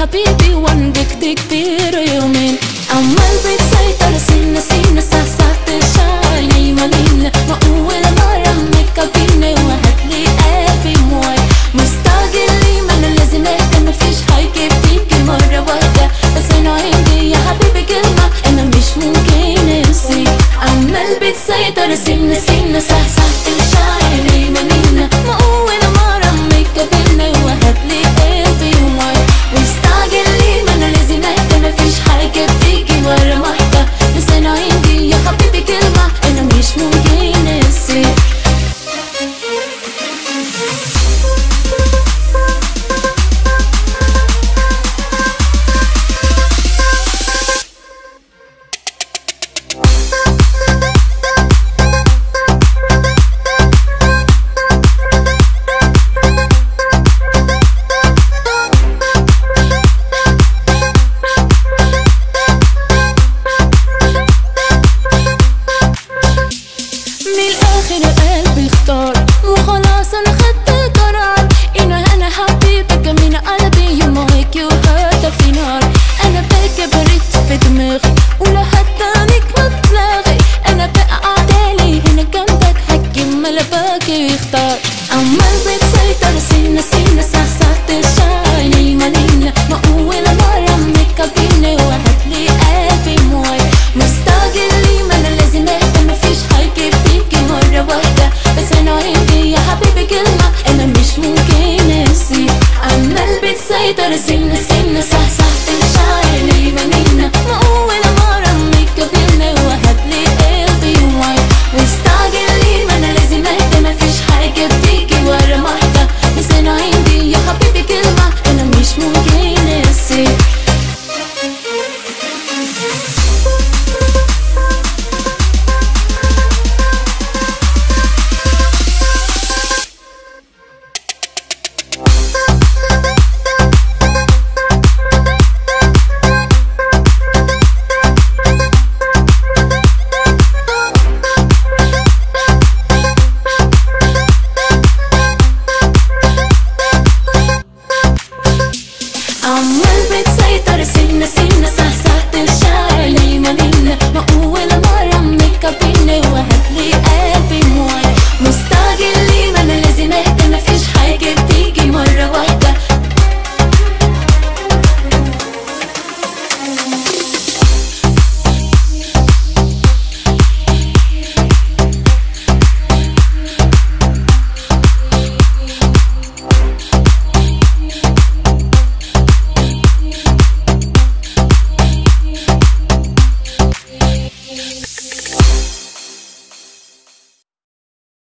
حبيبي وندك كتير يومين عمال بتسيطر سنة سنة صحصحت شعري مالينا ما أول مرة مكبينا وهتلي قلبي موي مستعجل لي ما أنا لازم أهدى مفيش حاجة بتيجي مرة واحدة بس أنا عندي يا حبيبي كلمة أنا مش ممكن أنسيك عمال بتسيطر سنة سنة صحصحت شعري مالينا ما أول مرة مكبينا وهتلي قلبي